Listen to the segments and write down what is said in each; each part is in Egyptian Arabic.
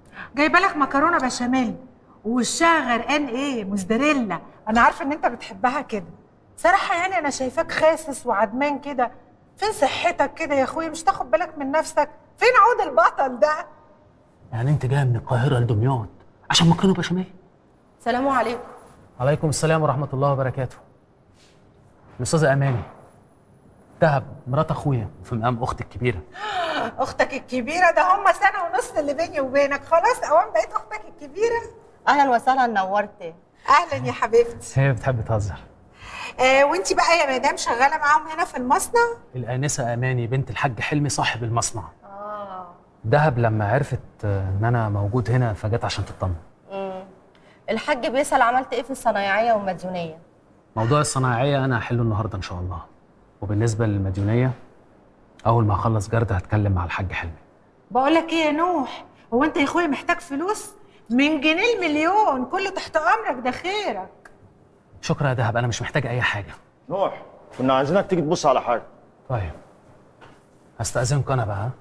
جايبه لك مكرونه بشاميل ووشها غرقان ايه موزاريلا انا عارفه ان انت بتحبها كده صراحه يعني انا شايفاك خاسس وعدمان كده فين صحتك كده يا اخويا مش تاخد بالك من نفسك فين عود البطل ده يعني انت جايه من القاهره لدمياط عشان مكرونه بشاميل سلام عليكم عليكم السلام ورحمه الله وبركاته الاستاذه اماني دهب مرات اخويا في مقام اختي الكبيره اختك الكبيره ده هم سنه ونص اللي بيني وبينك خلاص اوان بقيت اختك الكبيره اهلا وسهلا نورتي اهلا يا حبيبتي هي بتحب تهزر آه وانتي بقى يا مدام شغاله معاهم هنا في المصنع الانسه اماني بنت الحاج حلمي صاحب المصنع اه دهب لما عرفت آه، ان انا موجود هنا فجت عشان تطمن امم الحاج بيسأل عملت ايه في الصنايعيه والمديونيه موضوع الصناعيه انا هحله النهارده ان شاء الله وبالنسبه للمديونيه اول ما اخلص جرد هتكلم مع الحاج حلمي بقول لك ايه يا نوح هو انت يا اخويا محتاج فلوس من جنيه المليون كله تحت امرك ده خيرك شكرا يا دهب انا مش محتاج اي حاجه نوح كنا عايزينك تيجي تبص على حاجه طيب هستأذنكم انا بقى ها؟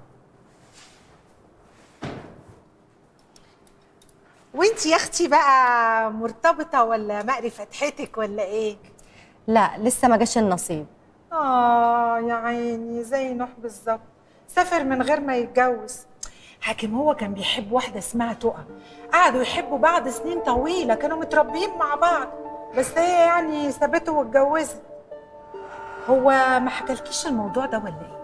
وانتي يا اختي بقى مرتبطه ولا مقري فتحتك ولا ايه لا لسه ما جاش النصيب اه يا عيني زي نوح بالظبط سافر من غير ما يتجوز حاكم هو كان بيحب واحده اسمها تقى قعدوا يحبوا بعض سنين طويله كانوا متربيين مع بعض بس هي يعني سابته واتجوزت هو ما حكالكيش الموضوع ده ولا ايه